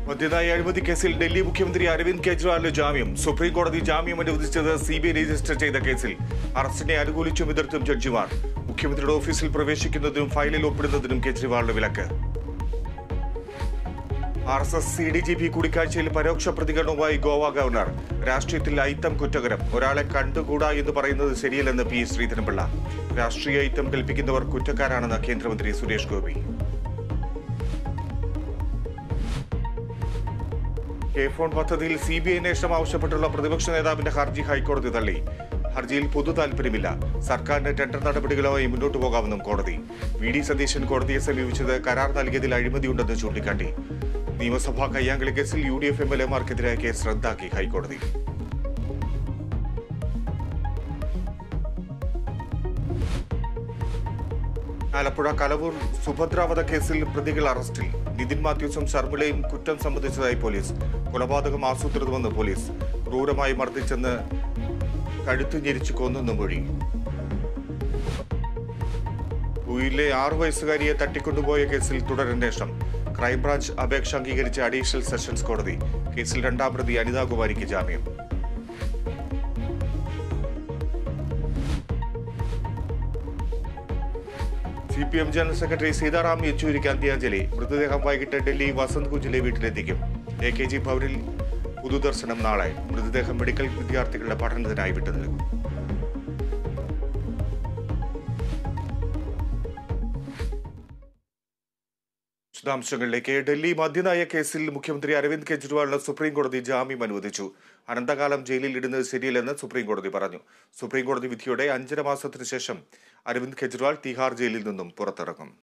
മദ്യനയ അഴിമതി കേസിൽ ഡൽഹി മുഖ്യമന്ത്രി അരവിന്ദ് കെജ്രിവാളിന് ജാമ്യം സുപ്രീം കോടതി ജാമ്യം അനുവദിച്ചത് സി ബി ഐ രജിസ്റ്റർ ചെയ്ത കേസിൽ അറസ്റ്റിനെ അനുകൂലിച്ചും എതിർത്തും ജഡ്ജിമാർ മുഖ്യമന്ത്രിയുടെ ഓഫീസിൽ പ്രവേശിക്കുന്നതിനും ഫയലിൽ ഒപ്പിടുന്നതിനും കെജ്രിവാളിന് വിലക്ക് R S S C D G P കൂടിക്കാഴ്ചയിൽ പരോക്ഷ പ്രതികരണവുമായി ഗോവ ഗവർണർ രാഷ്ട്രീയത്തിൽ ഐത്തം കുറ്റകരം ഒരാളെ കണ്ടുകൂടാ എന്ന് പറയുന്നത് ശരിയല്ലെന്ന് പി ശ്രീധരൻപിള്ള രാഷ്ട്രീയ ഐത്തം കൽപ്പിക്കുന്നവർ കുറ്റക്കാരാണെന്ന് കേന്ദ്രമന്ത്രി സുരേഷ് ഗോപി കെ ഫോൺ പദ്ധതിയിൽ സി ബി ഐ അന്വേഷണം ആവശ്യപ്പെട്ടുള്ള പ്രതിപക്ഷ നേതാവിന്റെ ഹർജി ഹൈക്കോടതി തള്ളി ഹർജിയിൽ പൊതു താൽപര്യമില്ല സർക്കാരിന് ടെൻഡർ നടപടികളുമായി മുന്നോട്ടു പോകാമെന്നും കോടതി വി ഡി സതീശൻ കോടതിയെ സമീപിച്ചത് കരാർ നൽകിയതിൽ അഴിമതിയുണ്ടെന്ന് ചൂണ്ടിക്കാട്ടി നിയമസഭാ കയ്യാങ്കളി കേസിൽ U D F M L എമാർക്കെതിരായ കേസ് റദ്ദാക്കി ഹൈക്കോടതി ആലപ്പുഴ കലവൂർ സുഭദ്രാവധ കേസിൽ പ്രതികൾ അറസ്റ്റിൽ നിതിൻ മാത്യൂസും ശർമിളയും കുറ്റം സംബന്ധിച്ചതായി പോലീസ് കൊലപാതകം ആസൂത്രിതമെന്ന് പോലീസ് ക്രൂരമായി മർദ്ദിച്ചെന്ന് കഴുത്തു ഞെരിച്ചു കൊന്നെന്ന് മൊഴി ഉയിലെ ആറു വയസ്സുകാരിയെ തട്ടിക്കൊണ്ടുപോയ കേസിൽ തുടരന്വേഷണം ക്രൈംബ്രാഞ്ച് അപേക്ഷ അംഗീകരിച്ച അഡീഷണൽ സെഷൻസ് കോടതി കേസിൽ രണ്ടാം പ്രതി അനിതാകുമാരിക്ക് ജാമ്യം C P M general secretary Sitaram യെച്ചൂരിക്ക് അന്ത്യാഞ്ജലി മൃതദേഹം വൈകിട്ട് ഡൽഹി വസന്ത് കുഞ്ചിലെ വീട്ടിലെത്തിക്കും എ കെ ജി ഭവനിൽ പൊതുദർശനം നാളെ മൃതദേഹം മെഡിക്കൽ വിദ്യാർത്ഥികളുടെ പഠനത്തിനായി വിട്ടു നൽകും വിശദാംശങ്ങളിലേക്ക് ഡൽഹി മദ്യനയ കേസിൽ മുഖ്യമന്ത്രി അരവിന്ദ് കെജ്രിവാളിന് സുപ്രീം കോടതി ജാമ്യം അനുവദിച്ചു അനന്തകാലം ജയിലിൽ ഇടുന്നത് ശരിയല്ലെന്ന് സുപ്രീം കോടതി പറഞ്ഞു സുപ്രീം കോടതി വിധിയോടെ അഞ്ചര മാസത്തിനു ശേഷം അരവിന്ദ് കെജ്രിവാൾ തിഹാർ ജയിലിൽ നിന്നും പുറത്തിറങ്ങും